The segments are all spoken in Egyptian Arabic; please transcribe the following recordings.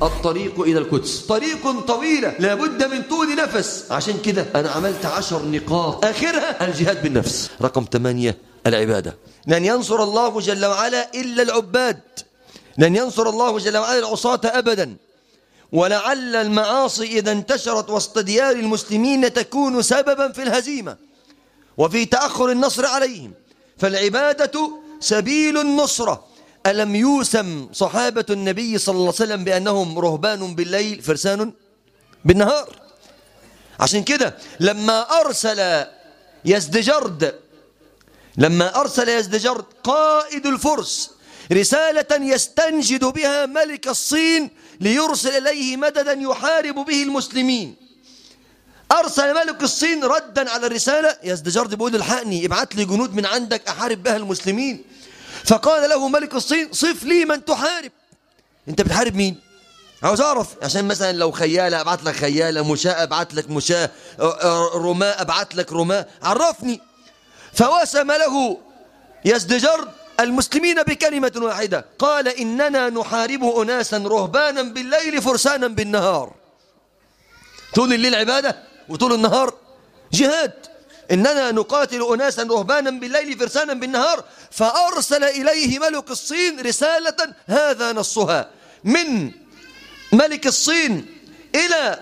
الطريق إلى القدس طريق طويلة لابد من طول نفس عشان كده أنا عملت عشر نقاط آخرها الجهاد بالنفس رقم ثمانية العبادة لن ينصر الله جل وعلا إلا العباد لن ينصر الله جل وعلا العصاة أبدا ولعل المعاصي إذا انتشرت وسط ديار المسلمين تكون سببا في الهزيمة وفي تأخر النصر عليهم فالعبادة سبيل النصرة ألم يوسم صحابة النبي صلى الله عليه وسلم بأنهم رهبان بالليل فرسان بالنهار عشان كده لما أرسل يزدجرد لما أرسل يزدجرد قائد الفرس رسالة يستنجد بها ملك الصين ليرسل إليه مددا يحارب به المسلمين أرسل ملك الصين ردا على الرسالة يزدجرد بيقول الحقني ابعت لي جنود من عندك أحارب بها المسلمين فقال له ملك الصين صف لي من تحارب انت بتحارب مين عاوز اعرف عشان مثلا لو خيالة ابعت لك خيالة مشاة ابعت لك مشاة رماء ابعت لك رماء عرفني فوسم له يزدجرد المسلمين بكلمة واحدة قال إننا نحارب أناسا رهبانا بالليل فرسانا بالنهار طول الليل عبادة وطول النهار جهاد إننا نقاتل أناسا رهبانا بالليل فرسانا بالنهار فأرسل إليه ملك الصين رسالة هذا نصها من ملك الصين إلى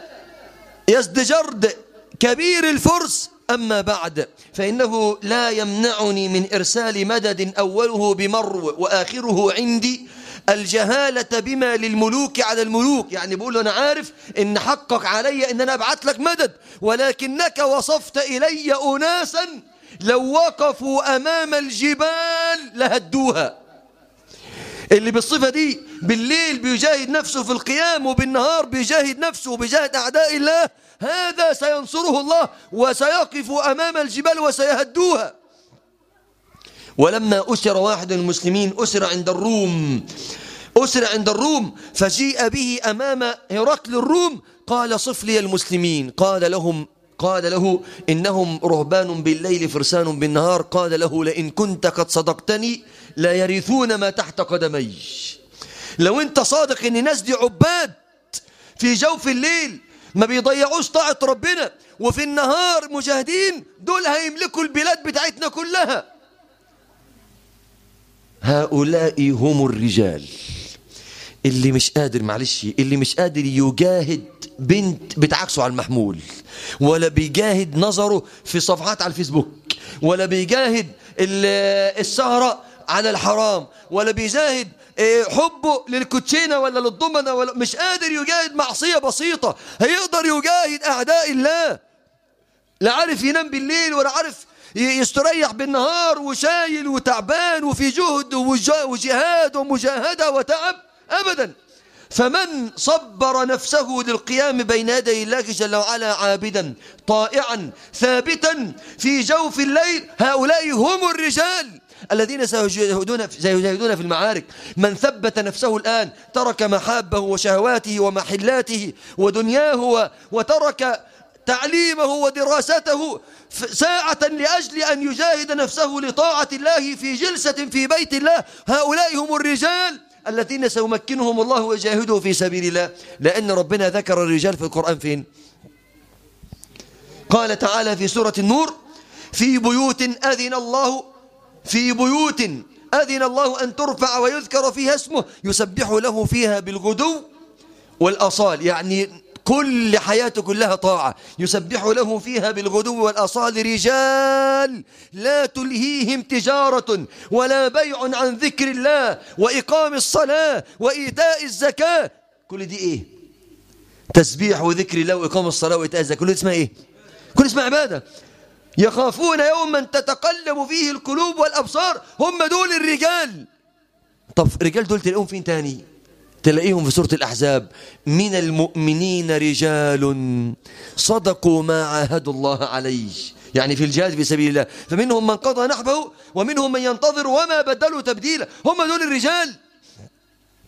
يزدجرد كبير الفرس أما بعد فإنه لا يمنعني من إرسال مدد أوله بمرو وآخره عندي الجهالة بما للملوك على الملوك يعني بقول له أنا عارف إن حقك علي إن أنا أبعت لك مدد ولكنك وصفت إلي أناسا لو وقفوا أمام الجبال لهدوها اللي بالصفة دي بالليل بيجاهد نفسه في القيام وبالنهار بيجاهد نفسه وبيجاهد أعداء الله هذا سينصره الله وسيقف أمام الجبال وسيهدوها ولما أسر واحد من المسلمين أسر عند الروم أسر عند الروم فجيء به أمام هرقل الروم قال صف لي المسلمين قال لهم قال له إنهم رهبان بالليل فرسان بالنهار قال له لئن كنت قد صدقتني لا يرثون ما تحت قدمي لو انت صادق ان الناس دي عباد في جوف الليل ما بيضيعوش طاعة ربنا وفي النهار مجاهدين دول هيملكوا البلاد بتاعتنا كلها هؤلاء هم الرجال اللي مش قادر معلش اللي مش قادر يجاهد بنت بتعكسه على المحمول ولا بيجاهد نظره في صفحات على الفيسبوك ولا بيجاهد السهرة على الحرام ولا بيجاهد حبه للكوتشينة ولا للضمنة ولا مش قادر يجاهد معصية بسيطة هيقدر يجاهد أعداء الله لا عارف ينام بالليل ولا عارف يستريح بالنهار وشايل وتعبان وفي جهد وجهاد ومجاهدة وتعب أبدا فمن صبر نفسه للقيام بين يدي الله جل وعلا عابدا طائعا ثابتا في جوف الليل هؤلاء هم الرجال الذين سيجاهدون سيجاهدون في المعارك من ثبت نفسه الآن ترك محابه وشهواته ومحلاته ودنياه وترك تعليمه ودراسته ساعة لأجل أن يجاهد نفسه لطاعة الله في جلسة في بيت الله هؤلاء هم الرجال الذين سيمكنهم الله ويجاهدوا في سبيل الله لأن ربنا ذكر الرجال في القرآن فين قال تعالى في سورة النور في بيوت أذن الله في بيوت أذن الله أن ترفع ويذكر فيها اسمه يسبح له فيها بالغدو والأصال يعني كل حياته كلها طاعة يسبح له فيها بالغدو والأصال رجال لا تلهيهم تجارة ولا بيع عن ذكر الله وإقام الصلاة وإيتاء الزكاة كل دي إيه تسبيح وذكر الله وإقام الصلاة وإيتاء الزكاة كل اسمها إيه كل اسمها عبادة يخافون يوما تتقلب فيه القلوب والأبصار هم دول الرجال طب الرجال دول تلاقيهم فين تاني تلاقيهم في سورة الأحزاب من المؤمنين رجال صدقوا ما عاهدوا الله عليه يعني في الجهاد في سبيل الله فمنهم من قضى نحبه ومنهم من ينتظر وما بدلوا تبديلا هم دول الرجال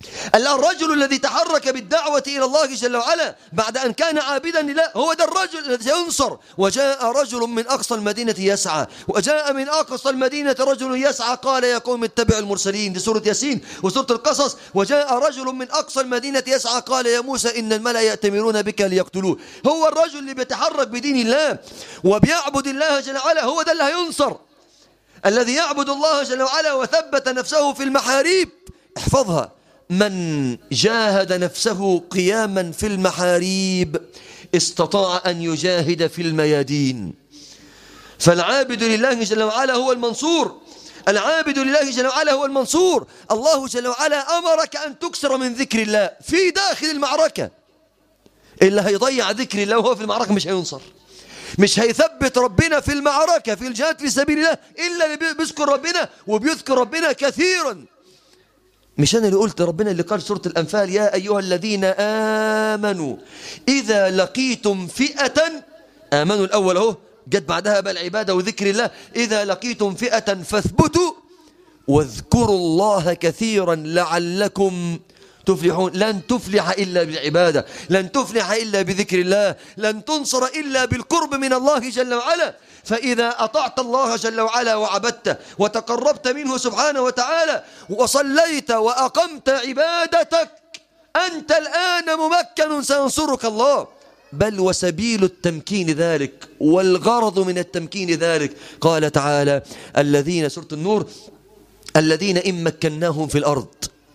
الرجل الذي تحرك بالدعوة إلى الله جل وعلا بعد أن كان عابدا لله هو ده الرجل الذي سينصر وجاء رجل من أقصى المدينة يسعى وجاء من أقصى المدينة رجل يسعى قال يا قوم اتبعوا المرسلين دي سورة ياسين وسورة القصص وجاء رجل من أقصى المدينة يسعى قال يا موسى إن الملأ يأتمرون بك ليقتلوه هو الرجل اللي بيتحرك بدين الله وبيعبد الله جل وعلا هو ده اللي هينصر الذي يعبد الله جل وعلا وثبت نفسه في المحاريب احفظها من جاهد نفسه قياما في المحاريب استطاع أن يجاهد في الميادين فالعابد لله جل وعلا هو المنصور العابد لله جل وعلا هو المنصور الله جل وعلا أمرك أن تكسر من ذكر الله في داخل المعركة اللي هيضيع ذكر الله وهو في المعركة مش هينصر مش هيثبت ربنا في المعركة في الجهاد في سبيل الله إلا اللي بيذكر ربنا وبيذكر ربنا كثيرا مش أنا اللي قلت ربنا اللي قال سورة الأنفال يا أيها الذين آمنوا إذا لقيتم فئة آمنوا الأول أهو جت بعدها بقى العبادة وذكر الله إذا لقيتم فئة فاثبتوا واذكروا الله كثيرا لعلكم تفلحون لن تفلح إلا بالعبادة لن تفلح إلا بذكر الله لن تنصر إلا بالقرب من الله جل وعلا فإذا أطعت الله جل وعلا وعبدت وتقربت منه سبحانه وتعالى وصليت وأقمت عبادتك أنت الآن ممكن سينصرك الله بل وسبيل التمكين ذلك والغرض من التمكين ذلك قال تعالى الذين سورة النور الذين إن مكناهم في الأرض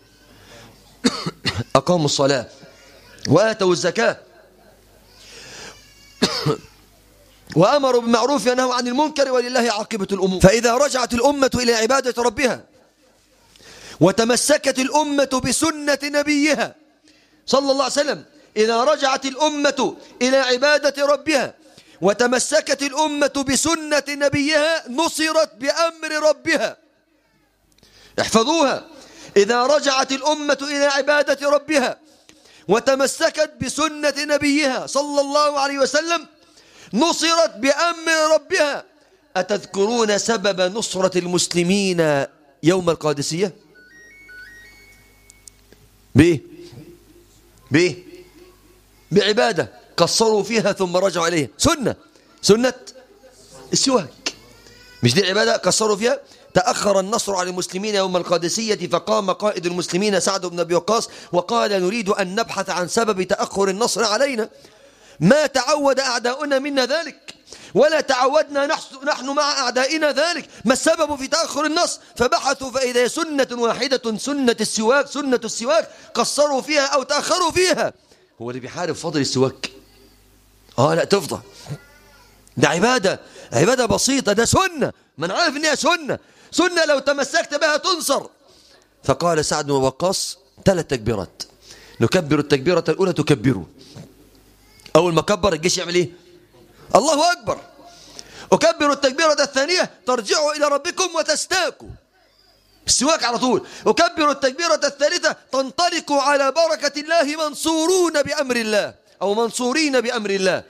أقاموا الصلاة وآتوا الزكاة وأمروا بالمعروف ونهوا عن المنكر ولله عاقبة الأمور فإذا رجعت الأمة إلى عبادة ربها وتمسكت الأمة بسنة نبيها صلى الله عليه وسلم إذا رجعت الأمة إلى عبادة ربها وتمسكت الأمة بسنة نبيها نصرت بأمر ربها احفظوها إذا رجعت الأمة إلى عبادة ربها وتمسكت بسنة نبيها صلى الله عليه وسلم نصرت بأمر ربها أتذكرون سبب نصرة المسلمين يوم القادسية بإيه بإيه بعبادة قصروا فيها ثم رجعوا إليها سنة سنة السواك مش دي عبادة قصروا فيها تأخر النصر على المسلمين يوم القادسية فقام قائد المسلمين سعد بن أبي وقاص وقال نريد أن نبحث عن سبب تأخر النصر علينا ما تعود أعداؤنا منا ذلك ولا تعودنا نحن مع أعدائنا ذلك ما السبب في تأخر النصر فبحثوا فإذا سنة واحدة سنة السواك سنة السواك قصروا فيها أو تأخروا فيها هو اللي بيحارب فضل السواك آه لا تفضل ده عبادة عبادة بسيطة ده سنة من عارف إنها سنة سنة لو تمسكت بها تنصر فقال سعد بن وقاص ثلاث تكبيرات نكبر التكبيرة الأولى تكبروا أول ما كبر الجيش يعمل إيه الله أكبر أكبر التكبيرة الثانية ترجعوا إلى ربكم وتستاكوا السواك على طول أكبر التكبيرة الثالثة تنطلقوا على بركة الله منصورون بأمر الله أو منصورين بأمر الله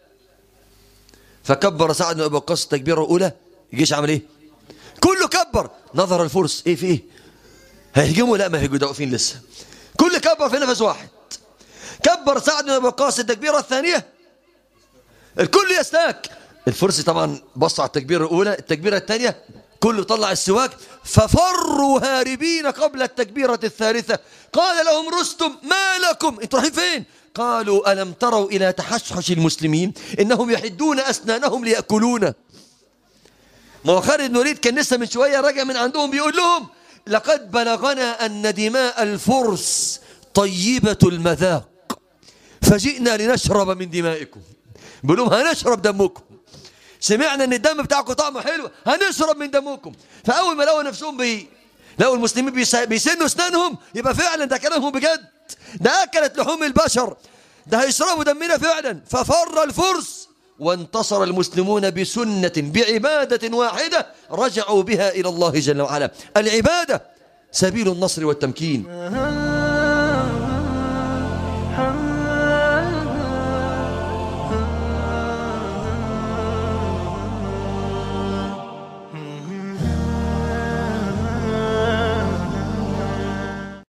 فكبر سعد بن أبي وقاص التكبيرة الأولى الجيش عمل إيه كله كبر نظر الفرس إيه في إيه هيهجموا لا ما هيجوا ده واقفين لسه كل كبر في نفس واحد كبر سعد بن أبي وقاص التكبيرة الثانية الكل يستاك الفرس طبعا بص على التكبيرة الأولى التكبيرة الثانية كله طلع السواك ففروا هاربين قبل التكبيرة الثالثة قال لهم رستم ما لكم انتوا رايحين فين قالوا ألم تروا إلى تحشحش المسلمين إنهم يحدون أسنانهم ليأكلون ما هو خالد بن وليد كان لسه من شوية راجع من عندهم بيقول لهم لقد بلغنا أن دماء الفرس طيبة المذاق فجئنا لنشرب من دمائكم بيقول لهم هنشرب دمكم سمعنا ان الدم بتاعكم طعمه حلو هنشرب من دمكم فاول ما لقوا نفسهم بي لقوا المسلمين بيسنوا اسنانهم يبقى فعلا ده كلامهم بجد ده اكلت لحوم البشر ده هيشربوا دمنا فعلا ففر الفرس وانتصر المسلمون بسنة بعبادة واحدة رجعوا بها إلى الله جل وعلا العبادة سبيل النصر والتمكين